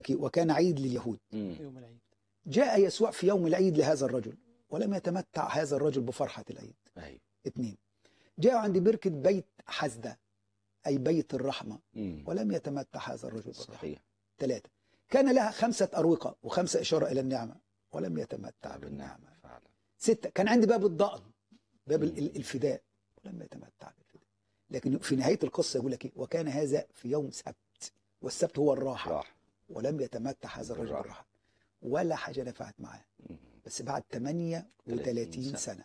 وكان عيد لليهود مم. يوم العيد جاء يسوع في يوم العيد لهذا الرجل ولم يتمتع هذا الرجل بفرحة العيد ايوه اثنين جاء عند بركة بيت حزدة أي بيت الرحمة مم. ولم يتمتع هذا الرجل بالرحمة صحيح ثلاثة كان لها خمسة أروقة وخمسة إشارة إلى النعمة ولم يتمتع بالنعمة فعلا ستة كان عندي باب الضأن باب ال- ال- الفداء ولم يتمتع بالفداء لكن في نهاية القصة يقول لك إيه وكان هذا في يوم سبت والسبت هو الراحة راح ولم يتمتع هذا الرجل بالراحة. بالراحة ولا حاجة نفعت معاه مم. بس بعد 38 سنة. سنة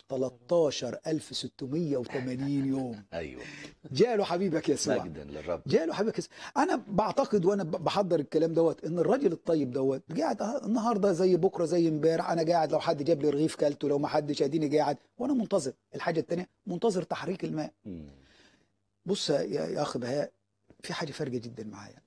13680 يوم ايوه جاله حبيبك يسوع مجدا للرب جاله حبيبك يسوع انا بعتقد وانا ب- بحضر الكلام دوت ان الراجل الطيب دوت قاعد أه- النهارده زي بكره زي امبارح انا قاعد لو حد جاب لي رغيف كلته لو ما حدش اديني قاعد وانا منتظر الحاجه الثانيه منتظر تحريك الماء مم. بص يا, يا اخ بهاء في حاجه فارقه جدا معايا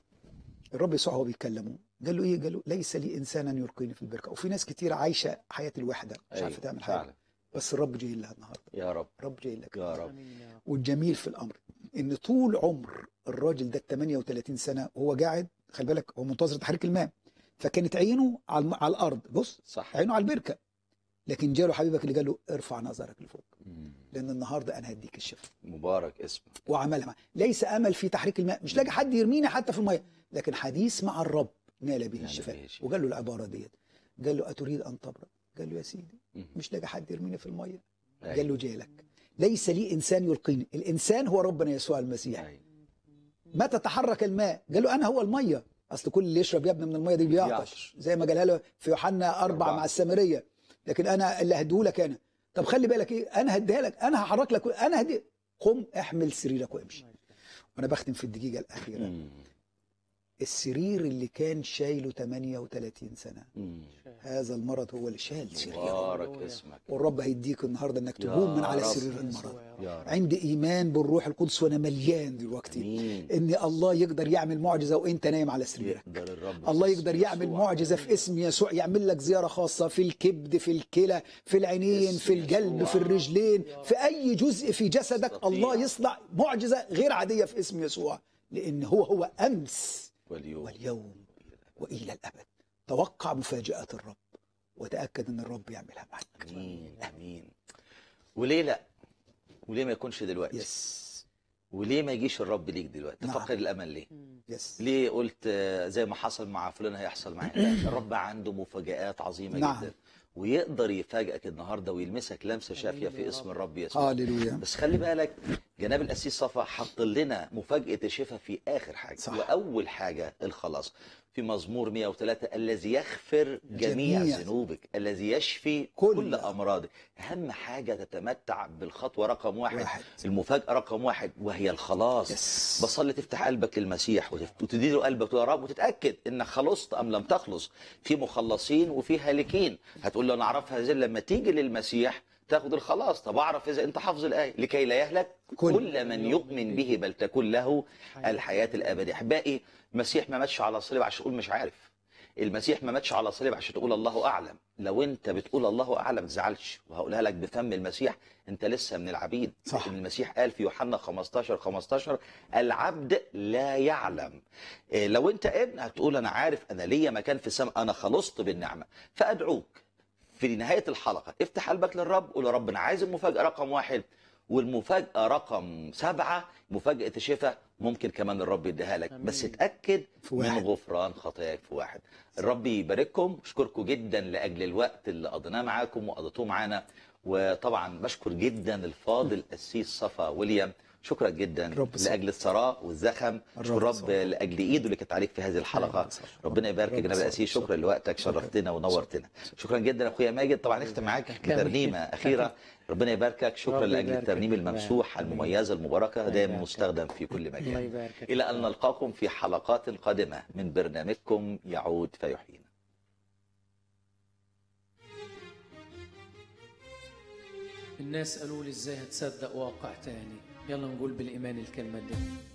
الرب يسوع هو بيكلمه قال له ايه قال له ليس لي انسانا يلقيني في البركه وفي ناس كتير عايشه حياه الوحده مش أيوة، عارفه تعمل حاجه فعلا بس الرب جاي لها النهارده يا رب الرب جاي لك يا رب آمين يا رب. والجميل في الامر ان طول عمر الراجل ده 38 سنه وهو قاعد خلي بالك هو منتظر تحريك الماء فكانت عينه على الم- على الارض بص صح عينه على البركه لكن جاله حبيبك اللي قال له ارفع نظرك لفوق مم. لان النهارده انا هديك الشفاء مبارك اسمك وعملها معاه ليس امل في تحريك الماء مش لاقي حد يرميني حتى في الميه لكن حديث مع الرب نال به نال الشفاء به الشفاء. وقال له العباره ديت قال له اتريد ان تبرد قال له يا سيدي مم. مش لاقي حد يرميني في الميه أيوة. قال له جاي لك ليس لي انسان يلقيني الانسان هو ربنا يسوع المسيح أيوة. متى تحرك الماء قال له انا هو الميه اصل كل اللي يشرب يا ابني من الميه دي بيعطش بيعطش. زي ما قالها له في يوحنا أربعة أربعة. مع السامريه لكن انا اللي هديهولك انا طب خلي بالك ايه انا هديها لك انا هحرك لك انا هدي قم احمل سريرك وامشي وانا بختم في الدقيقه الاخيره مم. السرير اللي كان شايله 38 سنه مم. هذا المرض هو اللي شال سريره مبارك اسمك والرب هيديك النهارده انك يا تقوم من على رب. سرير المرض يا رب عندي ايمان بالروح القدس وانا مليان دلوقتي امين ان الله يقدر يعمل معجزه وانت نايم على سريرك يقدر الرب الله في اسم يقدر يعمل يسوع. معجزه في اسم يسوع يعمل لك زياره خاصه في الكبد في الكلى في العينين اسم في القلب يسوع. في الرجلين في اي جزء في جسدك يستطيع. الله يصنع معجزه غير عاديه في اسم يسوع لان هو هو امس واليوم واليوم والى الابد توقع مفاجات الرب وتاكد ان الرب يعملها معك امين امين وليه لا وليه ما يكونش دلوقتي يس وليه ما يجيش الرب ليك دلوقتي نعم. تفقد الامل ليه يس ليه قلت آه، زي ما حصل مع فلان هيحصل معايا لا الرب عنده مفاجآت عظيمة نعم. جدا ويقدر يفاجئك النهارده ويلمسك لمسه شافيه في اسم الرب يسوع هاليلويا بس خلي بالك جناب القسيس صفا حط لنا مفاجأة الشفاء في آخر حاجة صح. وأول حاجة الخلاص في مزمور 103 الذي يغفر جميع, جميع. ذنوبك الذي يشفي كل كل, أمراضك أهم حاجة تتمتع بالخطوة رقم واحد, واحد. المفاجأة رقم واحد وهي الخلاص يس. بصلي تفتح قلبك للمسيح وتف- وتدي له قلبك وتقول يا رب وتتأكد إنك خلصت أم لم تخلص في مخلصين وفي هالكين هتقول له أنا أعرفها إزاي لما تيجي للمسيح تاخد الخلاص طب اعرف اذا انت حافظ الايه لكي لا يهلك كل. كل من يؤمن به بل تكون له الحياه الابديه احبائي المسيح ما ماتش على الصليب عشان تقول مش عارف المسيح ما ماتش على الصليب عشان تقول الله اعلم لو انت بتقول الله اعلم ما تزعلش وهقولها لك بفم المسيح انت لسه من العبيد صح. لأن المسيح قال في يوحنا 15 15 العبد لا يعلم إيه، لو انت ابن هتقول انا عارف انا ليا مكان في السماء انا خلصت بالنعمه فادعوك في نهايه الحلقه افتح قلبك للرب قول يا رب انا عايز المفاجاه رقم واحد والمفاجاه رقم سبعه مفاجاه الشفاء ممكن كمان الرب يديها لك أمين. بس اتاكد في من واحد. غفران خطاياك في واحد الرب يبارككم اشكركم جدا لاجل الوقت اللي قضيناه معاكم وقضيتوه معانا وطبعا بشكر جدا الفاضل السيس صفا ويليام شكرا جدا الرب يسعدك. لاجل الثراء والزخم الرب شكر الرب يسعدك. لاجل ايده اللي كانت عليك في هذه الحلقه الرب يسعدك. ربنا يبارك الرب جناب يسعدك. الاسيس شكرا لوقتك شرفتنا ونورتنا شكرا جدا اخويا ماجد طبعا نختم معاك كمل. بترنيمه اخيره ربنا يباركك شكرا رب لاجل يباركك. الترنيم الممسوح آمين. المميزه المباركه دائما يباركك. مستخدم في كل الله مكان يباركك الى ان نلقاكم في حلقات قادمه من برنامجكم يعود فيحيينا الناس قالوا لي ازاي هتصدق واقع تاني يلا نقول بالايمان الكلمه دي